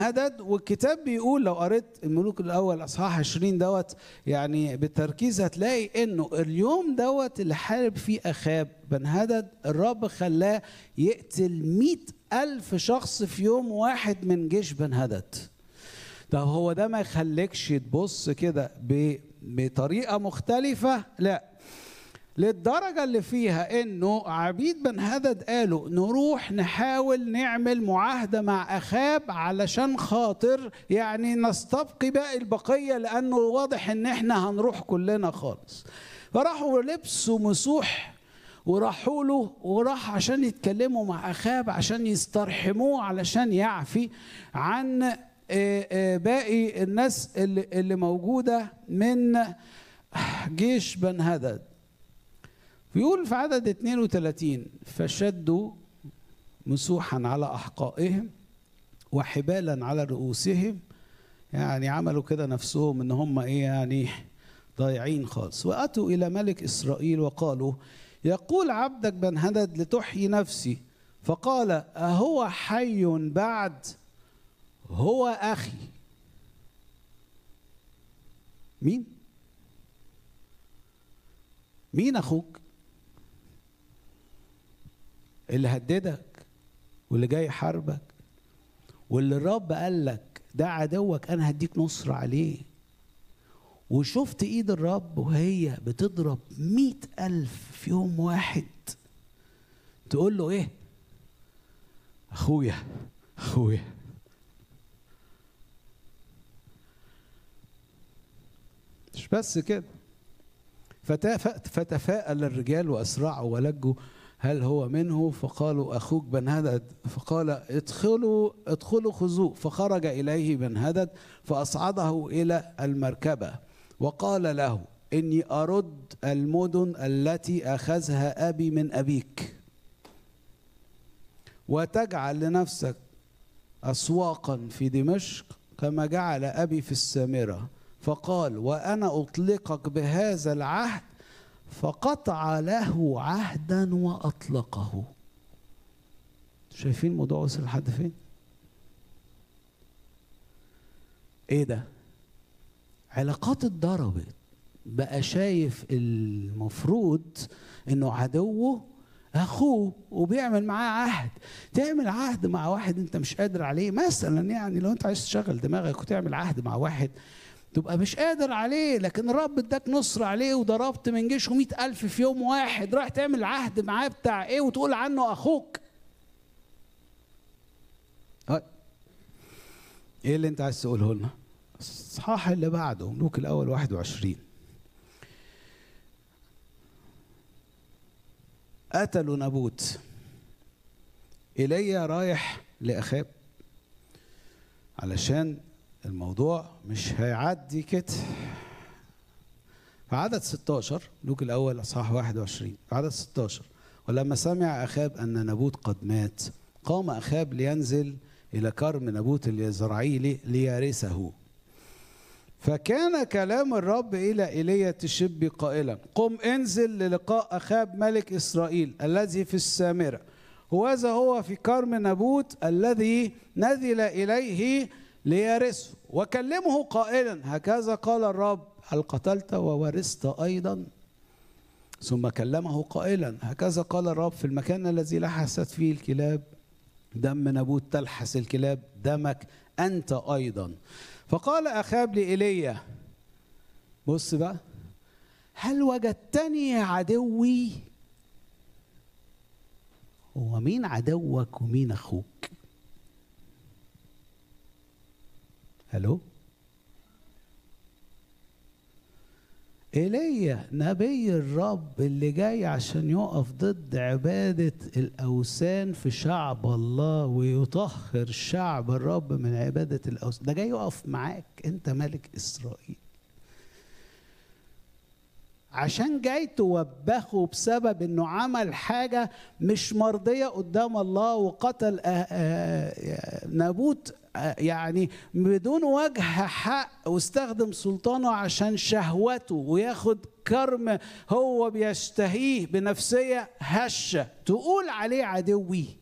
هدد والكتاب بيقول لو قريت الملوك الاول اصحاح 20 دوت يعني بالتركيز هتلاقي انه اليوم دوت اللي حارب فيه اخاب بن هدد الرب خلاه يقتل مئة ألف شخص في يوم واحد من جيش بن هدد طب هو ده ما يخليكش تبص كده ب- بطريقة مختلفة لا للدرجة اللي فيها انه عبيد بن هدد قالوا نروح نحاول نعمل معاهدة مع اخاب علشان خاطر يعني نستبقي باقي البقية لانه واضح ان احنا هنروح كلنا خالص فراحوا لبسوا مسوح وراحوا له وراح عشان يتكلموا مع اخاب عشان يسترحموه علشان يعفي عن آه، آه، باقي الناس اللي اللي موجودة من جيش بن هدد بيقول في عدد 32 فشدوا مسوحا على احقائهم وحبالا على رؤوسهم يعني عملوا كده نفسهم ان هم ايه يعني ضايعين خالص واتوا الى ملك اسرائيل وقالوا يقول عبدك بن هدد لتحيي نفسي فقال اهو حي بعد هو اخي مين مين اخوك اللي هددك واللي جاي يحاربك واللي الرب قال لك ده عدوك انا هديك نصر عليه وشفت ايد الرب وهي بتضرب مئة ألف في يوم واحد تقول له ايه اخويا اخويا مش بس كده فتف- فتفاءل الرجال واسرعوا ولجوا هل هو منه فقالوا اخوك بن هدد فقال ادخلوا ادخلوا خذوه فخرج اليه بن هدد فاصعده الى المركبه وقال له اني ارد المدن التي اخذها ابي من ابيك وتجعل لنفسك اسواقا في دمشق كما جعل ابي في السامره فقال وانا اطلقك بهذا العهد فقطع له عهدا واطلقه شايفين الموضوع وصل لحد فين ايه ده علاقات اتضربت بقى شايف المفروض انه عدوه اخوه وبيعمل معاه عهد تعمل عهد مع واحد انت مش قادر عليه مثلا يعني لو انت عايز تشغل دماغك وتعمل عهد مع واحد تبقى مش قادر عليه لكن الرب اداك نصر عليه وضربت من جيشه مئة ألف في يوم واحد راح تعمل عهد معاه بتاع ايه وتقول عنه اخوك هاي. ايه اللي انت عايز تقوله لنا الصحاح اللي بعده ملوك الاول 21 قتلوا نابوت ايليا رايح لاخاب علشان الموضوع مش هيعدي كده في عدد 16 لوك الاول اصحاح 21 في عدد 16 ولما سمع اخاب ان نابوت قد مات قام اخاب لينزل الى كرم نابوت اليزرعيلي ليرثه فكان كلام الرب الى ايليا تشبي قائلا قم انزل للقاء اخاب ملك اسرائيل الذي في السامره وهذا هو في كرم نابوت الذي نزل اليه ليرثه وكلمه قائلا هكذا قال الرب هل قتلت وورثت ايضا ثم كلمه قائلا هكذا قال الرب في المكان الذي لحست فيه الكلاب دم نابوت تلحس الكلاب دمك انت ايضا فقال اخاب لايليا بص بقى هل وجدتني يا عدوي هو مين عدوك ومين اخوك الو ايليا نبي الرب اللي جاي عشان يقف ضد عبادة الأوثان في شعب الله ويطهر شعب الرب من عبادة الأوثان ده جاي يقف معاك أنت ملك إسرائيل عشان جاي توبخه بسبب انه عمل حاجه مش مرضيه قدام الله وقتل آه، آه، نابوت آه، يعني بدون وجه حق واستخدم سلطانه عشان شهوته وياخد كرم هو بيشتهيه بنفسيه هشه تقول عليه عدوي